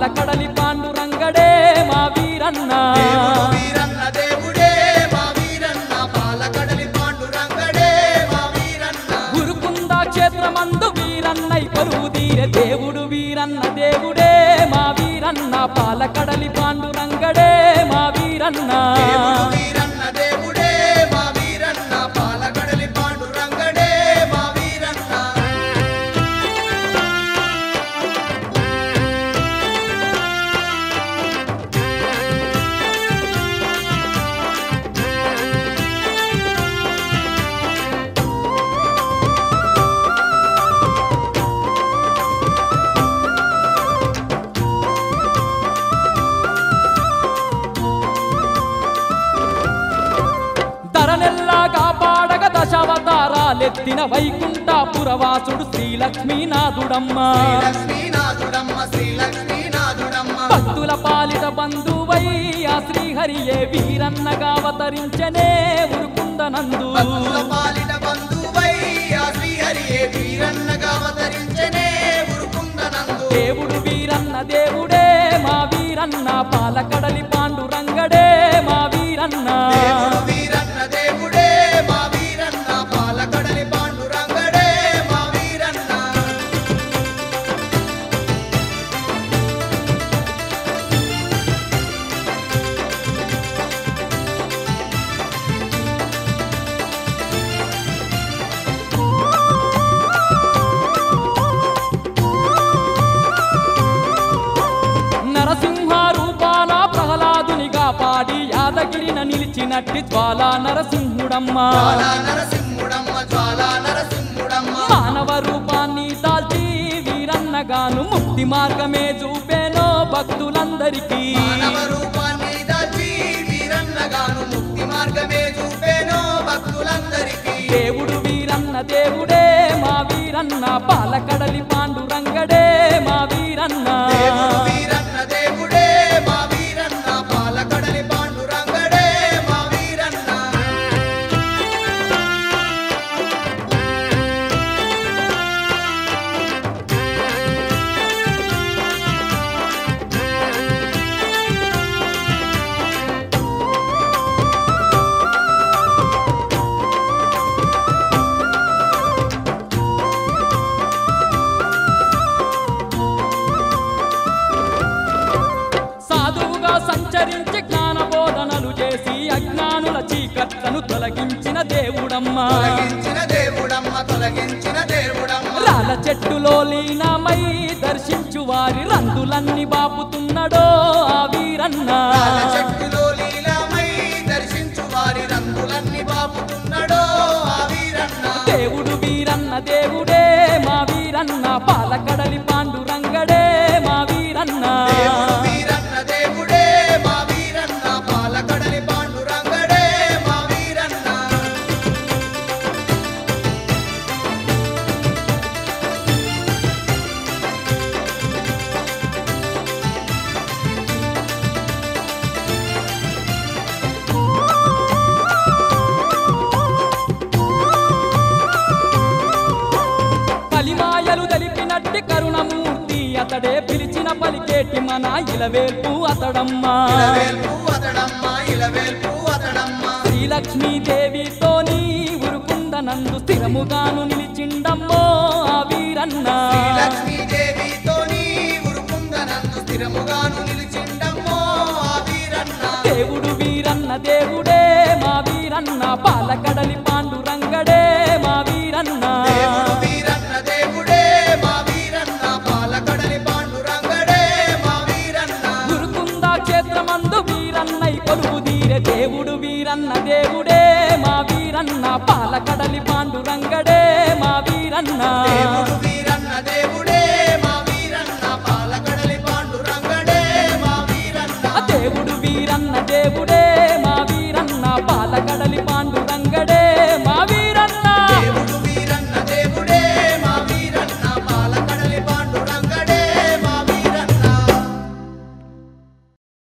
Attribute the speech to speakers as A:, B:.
A: పాలకడలి పాండురంగడే మా వీరన్న
B: దేవుడు వీరన్న దేవుడే మా వీరన్న పాలకడలి పాండురంగడే మా వీరన్న
A: గురుకుంద క్షేత్రమందు వీరన్నై కొలువు తీరే దేవుడు వీరన్న దేవుడే మా వీరన్న పాలకడలి పాండురంగడే మా వీరన్న
B: దేవుడు వీరన్న దేవుడే మా వీరన్న పాలకడలి పాండురంగడే మా వీరన్న
A: ధరనెల్లా కాపాడగ దశావతారాలెత్తిన వైకుంఠపురవాసుడు శ్రీలక్ష్మీనాథుడమ్మ
B: లక్ష్మీనాథుడమ్మ శ్రీ లక్ష్మీనాథుడమ్మ
A: భక్తుల పాలిట బంధువై ఆ శ్రీహరియే వీరన్నగా అవతరించనే ఉరుకుందనందు
B: భక్తుల పాలిట బంధువై ఆ శ్రీహరియే వీరన్నగా అవతరించనే ఉరుకుందనందు
A: దేవుడు వీరన్న దేవుడే మా వీరన్న పాలకడలి పాండురంగడే మా వీరన్న
B: దేవుడు వీరన్న దేవుడే మా వీరన్న పాలకడలి పాండురంగడే మా వీరన్న
A: నరసింహ రూపాన ప్రహ్లాదునిగా పాడి యాదగిరిన నిలిచినట్టి జ్వాలా నరసింహుడమ్మ
B: జ్వాలా నరసింహుడమ్మ జ్వాలా నరసింహుడమ్మ
A: మానవ రూపాన్ని దాల్చి వీరన్నగాను ముక్తి మార్గమే చూపేనో భక్తులందరికీ
B: మానవ రూపాన్ని దాల్చి వీరన్నగాను ముక్తి మార్గమే చూపేనో భక్తులందరికీ
A: దేవుడు వీరన్న దేవుడే మా వీరన్న పాలకడలి పాండురంగడే మా వీరన్న
B: దేవుడు వీరన్న దేవుడే మా వీరన్న పాలకడలి పాండురంగడే మా వీరన్న
A: సాధువుగా సంచరించి జ్ఞాన బోధనలు చేసి అజ్ఞానుల చీకట్లను తొలగించిన దేవుడమ్మ
B: తొలగించిన దేవుడమ్మ తొలగించిన దేవుడమ్మ
A: రాల చెట్టులో లీనమై దర్శించు వారి రందులన్నీ బాపుతున్నడో ఆ వీరన్న
B: పాల చెట్టులో లీలమై దర్శించు వారి రంగులన్నీ బాపుతున్నాడో ఆ వీరన్న
A: దేవుడు వీరన్న దేవుడే మా వీరన్న పాలకడలి పాండురంగడే మా వీరన్న
B: దేవుడు వీరన్న దేవుడే మా వీరన్న పాలకడలి పాండురంగడే మా వీరన్న
A: కలిమాయలు తెలిపినట్టి కరుణమూర్తి అతడే పిలిచిన పలికేటి మన ఇలవేల్పు అతడమ్మా
B: ఇలవేల్పు అతడమ్మ ఇలవేల్పు అతడమ్మ
A: శ్రీలక్ష్మీదేవితోని ఉరుకుందనందు స్థిరముగాను నిలిచిండమ్మో ఆ వీరన్న
B: లక్ష్మీదేవితోని ఉరుకుందనందు స్థిరముగాను నిలిచిండమ్మో ఆ వీరన్న
A: దేవుడు వీరన్న దేవుడే మా వీరన్న పాలకడలి పాండురంగడే మా వీరన్న
B: దేవుడు వీరన్న దేవుడే మా వీరన్న పాలకడలి పాండురంగడే మా వీరన్న
A: గురుకుంద క్షేత్రమందు వీరన్నై కొలువు తీరే దేవుడు వీరన్న దేవుడే మా వీరన్న పాలకడలి పాండురంగడే మా వీరన్న
B: దేవుడు వీరన్న దేవుడే మా వీరన్న పాలకడలి పాండురంగడే మా వీరన్న
A: దేవుడు వీరన్న దేవుడే మా వీరన్న పాలకడలి పాండు